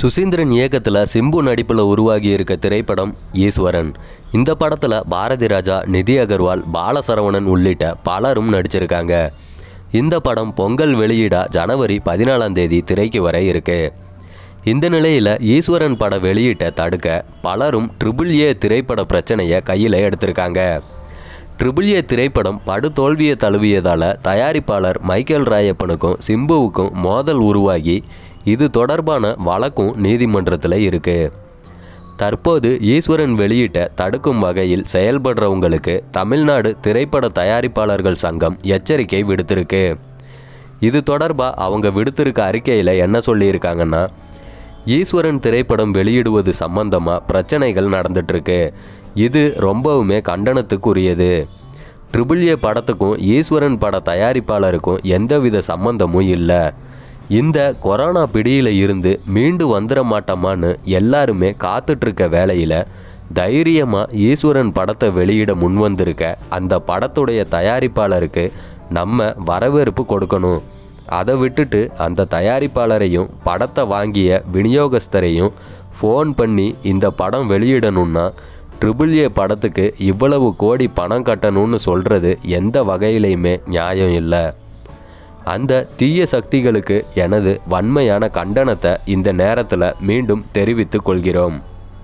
சுசீந்திரன் இயக்கத்தில் சிம்பு நடிப்பில் உருவாகி இருக்க திரைப்படம் ஈஸ்வரன் இந்த படத்தில் பாரதி ராஜா நிதி அகர்வால் பாலசரவணன் உள்ளிட்ட பலரும் நடிச்சிருக்காங்க இந்த படம் பொங்கல் வெளியிட ஜனவரி பதினாலாம் தேதி திரைக்கு வர இருக்கு இந்த நிலையில் ஈஸ்வரன் பட வெளியீட்டை தடுக்க பலரும் ட்ரிபிள் ஏ திரைப்பட பிரச்சனையை கையில் எடுத்திருக்காங்க ட்ரிபிள் ஏ திரைப்படம் படு தோல்வியை தழுவியதால் தயாரிப்பாளர் மைக்கேல் ராயப்பனுக்கும் சிம்புவுக்கும் மோதல் உருவாகி இது தொடர்பான வழக்கும் நீதிமன்றத்தில் இருக்கு தற்போது ஈஸ்வரன் வெளியிட்ட தடுக்கும் வகையில் செயல்படுறவங்களுக்கு தமிழ்நாடு திரைப்பட தயாரிப்பாளர்கள் சங்கம் எச்சரிக்கை விடுத்திருக்கு இது தொடர்பாக அவங்க விடுத்திருக்க அறிக்கையில் என்ன சொல்லியிருக்காங்கன்னா ஈஸ்வரன் திரைப்படம் வெளியிடுவது சம்பந்தமாக பிரச்சனைகள் நடந்துட்டுருக்கு இது ரொம்பவுமே கண்டனத்துக்குரியது ட்ரிபிள் ஏ படத்துக்கும் ஈஸ்வரன் பட தயாரிப்பாளருக்கும் எந்தவித சம்பந்தமும் இல்லை இந்த கொரோனா பிடியில் இருந்து மீண்டு வந்துட மாட்டோமான்னு எல்லாருமே காத்துட்ருக்க வேளையில் தைரியமாக ஈஸ்வரன் படத்தை வெளியிட முன்வந்திருக்க அந்த படத்துடைய தயாரிப்பாளருக்கு நம்ம வரவேற்பு கொடுக்கணும் அதை விட்டுட்டு அந்த தயாரிப்பாளரையும் படத்தை வாங்கிய விநியோகஸ்தரையும் ஃபோன் பண்ணி இந்த படம் வெளியிடணும்னா ட்ரிபிள் ஏ படத்துக்கு இவ்வளவு கோடி பணம் கட்டணும்னு சொல்கிறது எந்த வகையிலையுமே நியாயம் இல்லை அந்த தீய சக்திகளுக்கு எனது வன்மையான கண்டனத்தை இந்த நேரத்தில் மீண்டும் தெரிவித்துக் கொள்கிறோம்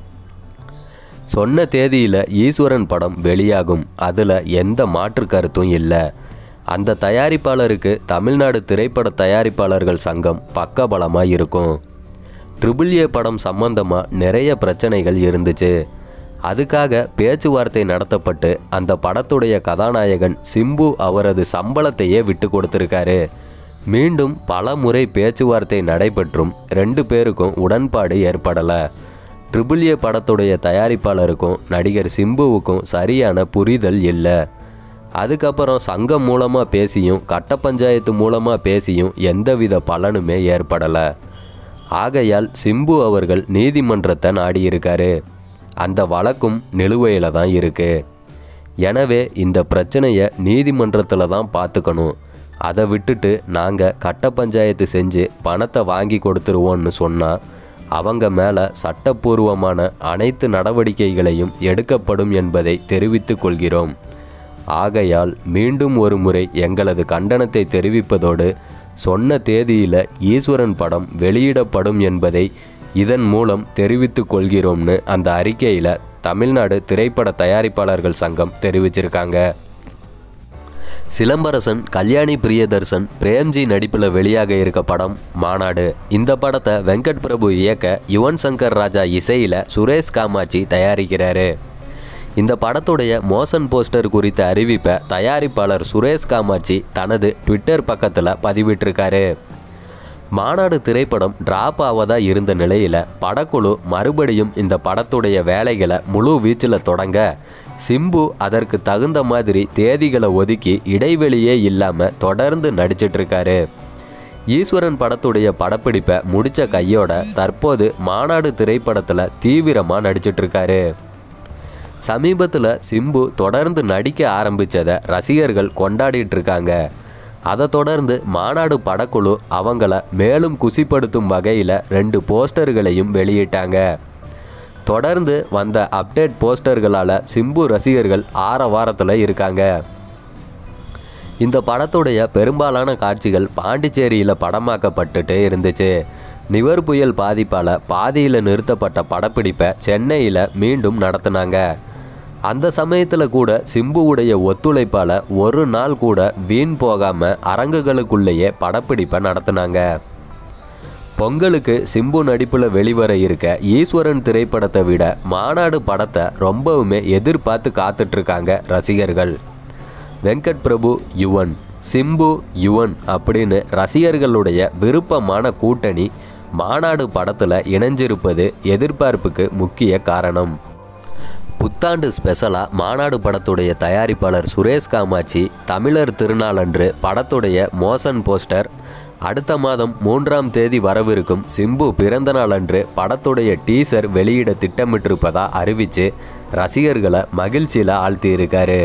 சொன்ன தேதியில் ஈஸ்வரன் படம் வெளியாகும் அதில் எந்த மாற்று கருத்தும் இல்லை அந்த தயாரிப்பாளருக்கு தமிழ்நாடு திரைப்பட தயாரிப்பாளர்கள் சங்கம் பக்கபலமாக இருக்கும் ட்ரிபிள் ஏ படம் சம்பந்தமாக நிறைய பிரச்சனைகள் இருந்துச்சு அதுக்காக பேச்சுவார்த்தை நடத்தப்பட்டு அந்த படத்துடைய கதாநாயகன் சிம்பு அவரது சம்பளத்தையே விட்டு கொடுத்துருக்காரு மீண்டும் பல முறை பேச்சுவார்த்தை நடைபெற்றும் ரெண்டு பேருக்கும் உடன்பாடு ஏற்படலை ட்ரிபிள் ஏ படத்துடைய தயாரிப்பாளருக்கும் நடிகர் சிம்புவுக்கும் சரியான புரிதல் இல்லை அதுக்கப்புறம் சங்கம் மூலமாக பேசியும் கட்ட பஞ்சாயத்து மூலமாக பேசியும் எந்தவித பலனுமே ஏற்படலை ஆகையால் சிம்பு அவர்கள் நீதிமன்றத்தை நாடியிருக்காரு அந்த வழக்கும் நிலுவையில் தான் இருக்கு எனவே இந்த பிரச்சனையை நீதிமன்றத்தில் தான் பார்த்துக்கணும் அதை விட்டுட்டு நாங்கள் கட்ட பஞ்சாயத்து செஞ்சு பணத்தை வாங்கி கொடுத்துருவோன்னு சொன்னால் அவங்க மேலே சட்டப்பூர்வமான அனைத்து நடவடிக்கைகளையும் எடுக்கப்படும் என்பதை தெரிவித்துக் கொள்கிறோம் ஆகையால் மீண்டும் ஒரு முறை எங்களது கண்டனத்தை தெரிவிப்பதோடு சொன்ன தேதியில் ஈஸ்வரன் படம் வெளியிடப்படும் என்பதை இதன் மூலம் தெரிவித்துக் கொள்கிறோம்னு அந்த அறிக்கையில் தமிழ்நாடு திரைப்பட தயாரிப்பாளர்கள் சங்கம் தெரிவிச்சிருக்காங்க சிலம்பரசன் கல்யாணி பிரியதர்சன் பிரேம்ஜி நடிப்பில் வெளியாக இருக்க படம் மாநாடு இந்த படத்தை வெங்கட் பிரபு இயக்க யுவன் சங்கர் ராஜா இசையில் சுரேஷ் காமாட்சி தயாரிக்கிறாரு இந்த படத்துடைய மோஷன் போஸ்டர் குறித்த அறிவிப்பை தயாரிப்பாளர் சுரேஷ் காமாட்சி தனது ட்விட்டர் பக்கத்தில் பதிவிட்டிருக்காரு மாநாடு திரைப்படம் டிராப் ஆவதா இருந்த நிலையில் படக்குழு மறுபடியும் இந்த படத்துடைய வேலைகளை முழு வீச்சில் தொடங்க சிம்பு அதற்கு தகுந்த மாதிரி தேதிகளை ஒதுக்கி இடைவெளியே இல்லாமல் தொடர்ந்து நடிச்சிட்டு இருக்காரு ஈஸ்வரன் படத்துடைய படப்பிடிப்பை முடித்த கையோட தற்போது மாநாடு திரைப்படத்தில் தீவிரமாக நடிச்சிட்டு இருக்காரு சமீபத்தில் சிம்பு தொடர்ந்து நடிக்க ஆரம்பித்ததை ரசிகர்கள் கொண்டாடிட்டு இருக்காங்க அதை தொடர்ந்து மாநாடு படக்குழு அவங்கள மேலும் குசிப்படுத்தும் வகையில் ரெண்டு போஸ்டர்களையும் வெளியிட்டாங்க தொடர்ந்து வந்த அப்டேட் போஸ்டர்களால் சிம்பு ரசிகர்கள் ஆற வாரத்தில் இருக்காங்க இந்த படத்துடைய பெரும்பாலான காட்சிகள் பாண்டிச்சேரியில் படமாக்கப்பட்டுட்டு இருந்துச்சு நிவர் புயல் பாதிப்பால் பாதியில் நிறுத்தப்பட்ட படப்பிடிப்பை சென்னையில் மீண்டும் நடத்தினாங்க அந்த சமயத்தில் கூட சிம்புவுடைய ஒத்துழைப்பால் ஒரு நாள் கூட வீண் போகாமல் அரங்குகளுக்குள்ளேயே படப்பிடிப்பை நடத்தினாங்க பொங்கலுக்கு சிம்பு நடிப்பில் வெளிவர இருக்க ஈஸ்வரன் திரைப்படத்தை விட மாநாடு படத்தை ரொம்பவுமே எதிர்பார்த்து காத்துட்ருக்காங்க ரசிகர்கள் வெங்கட் பிரபு யுவன் சிம்பு யுவன் அப்படின்னு ரசிகர்களுடைய விருப்பமான கூட்டணி மாநாடு படத்தில் இணைஞ்சிருப்பது எதிர்பார்ப்புக்கு முக்கிய காரணம் புத்தாண்டு ஸ்பெஷலாக மாநாடு படத்துடைய தயாரிப்பாளர் சுரேஷ் காமாட்சி தமிழர் திருநாளன்று படத்துடைய மோஷன் போஸ்டர் அடுத்த மாதம் மூன்றாம் தேதி வரவிருக்கும் சிம்பு பிறந்த நாளன்று படத்துடைய டீசர் வெளியிட திட்டமிட்டிருப்பதா அறிவித்து ரசிகர்களை மகிழ்ச்சியில் ஆழ்த்தியிருக்காரு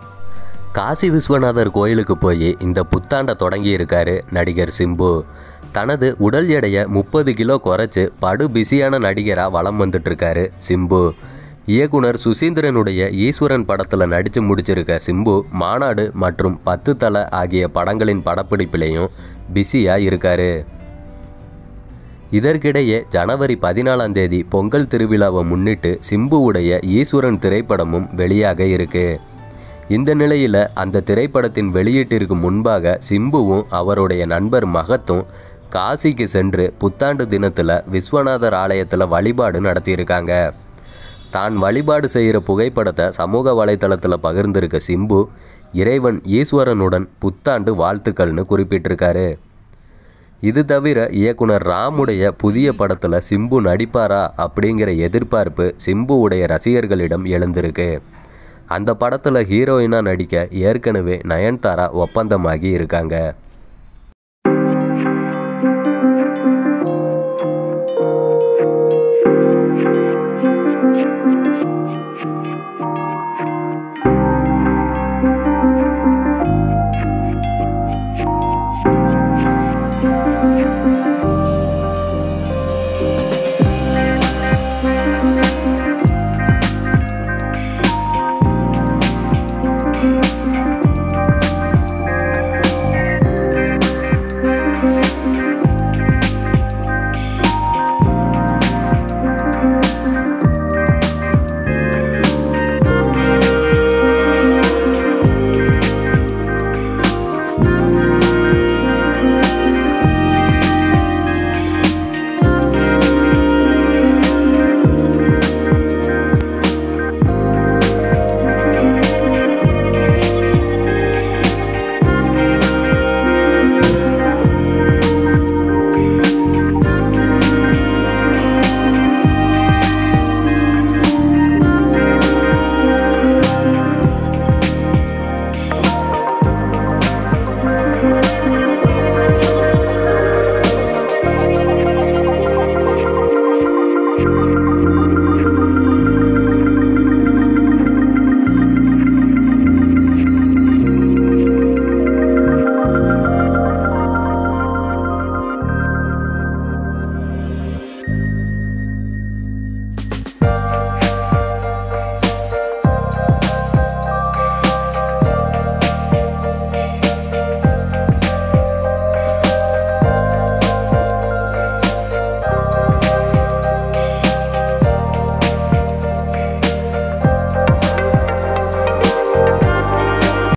காசி விஸ்வநாதர் கோயிலுக்கு போய் இந்த புத்தாண்டை தொடங்கி இருக்காரு நடிகர் சிம்பு தனது உடல் எடையை முப்பது கிலோ குறைச்சு படு பிஸியான நடிகராக வலம் வந்துட்டுருக்காரு சிம்பு இயக்குனர் சுசீந்திரனுடைய ஈஸ்வரன் படத்தில் நடித்து முடிச்சிருக்க சிம்பு மாநாடு மற்றும் பத்து தலை ஆகிய படங்களின் படப்பிடிப்பிலையும் பிஸியாக இருக்காரு இதற்கிடையே ஜனவரி பதினாலாம் தேதி பொங்கல் திருவிழாவை முன்னிட்டு சிம்புவுடைய ஈஸ்வரன் திரைப்படமும் வெளியாக இருக்கு இந்த நிலையில் அந்த திரைப்படத்தின் வெளியீட்டிற்கு முன்பாக சிம்புவும் அவருடைய நண்பர் மகத்தும் காசிக்கு சென்று புத்தாண்டு தினத்தில் விஸ்வநாதர் ஆலயத்தில் வழிபாடு நடத்தியிருக்காங்க தான் வழிபாடு செய்கிற புகைப்படத்தை சமூக வலைத்தளத்தில் பகிர்ந்திருக்க சிம்பு இறைவன் ஈஸ்வரனுடன் புத்தாண்டு வாழ்த்துக்கள்னு குறிப்பிட்டிருக்காரு இது தவிர இயக்குனர் ராமுடைய புதிய படத்தில் சிம்பு நடிப்பாரா அப்படிங்கிற எதிர்பார்ப்பு சிம்புவுடைய ரசிகர்களிடம் எழுந்திருக்கு அந்த படத்தில் ஹீரோயினாக நடிக்க ஏற்கனவே நயன்தாரா ஒப்பந்தமாகி இருக்காங்க